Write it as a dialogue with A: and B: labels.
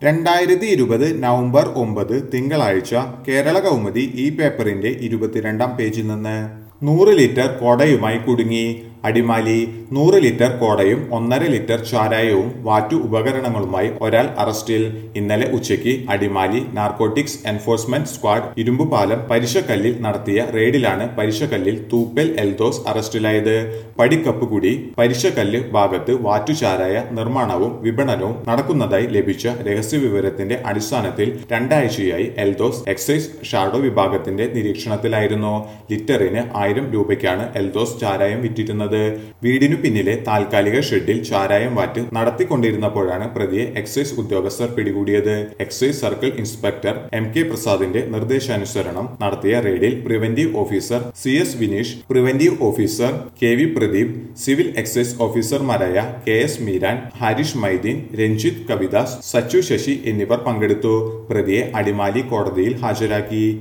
A: രണ്ടായിരത്തി ഇരുപത് നവംബർ ഒമ്പത് തിങ്കളാഴ്ച കേരള കൗമുദി ഈ പേപ്പറിന്റെ ഇരുപത്തിരണ്ടാം പേജിൽ നിന്ന് നൂറ് ലിറ്റർ കോടയുമായി കുടുങ്ങി അടിമാലി നൂറ് ലിറ്റർ കോടയും ഒന്നര ലിറ്റർ ചാരായവും വാറ്റു ഉപകരണങ്ങളുമായി ഒരാൾ അറസ്റ്റിൽ ഇന്നലെ ഉച്ചയ്ക്ക് Adimali narcotics enforcement squad Irumbupalam പരിശക്കല്ലിൽ നടത്തിയ റെയ്ഡിലാണ് പരിശക്കല്ലിൽ തൂപ്പൽ എൽദോസ് അറസ്റ്റിലായത് പടിക്കപ്പുകുടി പരിശക്കല്ല് ഭാഗത്ത് വാറ്റുചാരായ നിർമ്മാണവും വിപണനവും നടക്കുന്നതായി ലഭിച്ച രഹസ്യവിവരത്തിന്റെ അടിസ്ഥാനത്തിൽ രണ്ടാഴ്ചയായി എൽദോസ് എക്സൈസ് ഷാഡോ വിഭാഗത്തിന്റെ നിരീക്ഷണത്തിലായിരുന്നു ലിറ്ററിന് ആയിരം രൂപയ്ക്കാണ് എൽദോസ് ചാരായം വിറ്റിരുന്നത് വീടിനു പിന്നിലെ താൽക്കാലിക ഷെഡിൽ ചാരായം വാറ്റ് നടത്തിക്കൊണ്ടിരുന്നപ്പോഴാണ് പ്രതിയെ എക്സൈസ് ഉദ്യോഗസ്ഥർ പിടികൂടിയത് excise circle inspector M K പ്രസാദിന്റെ നിർദ്ദേശാനുസരണം നടത്തിയ റെയ്ഡിൽ preventive officer C S Vineesh preventive officer K V Pradeep civil excise ഓഫീസർമാരായ കെ എസ് മീരാൻ ഹാരിഷ് മൈദീൻ രഞ്ജിത്ത് കവിദാസ് സച്ചു ശശി എന്നിവർ പങ്കെടുത്തു പ്രതിയെ അടിമാലി കോടതിയിൽ ഹാജരാക്കി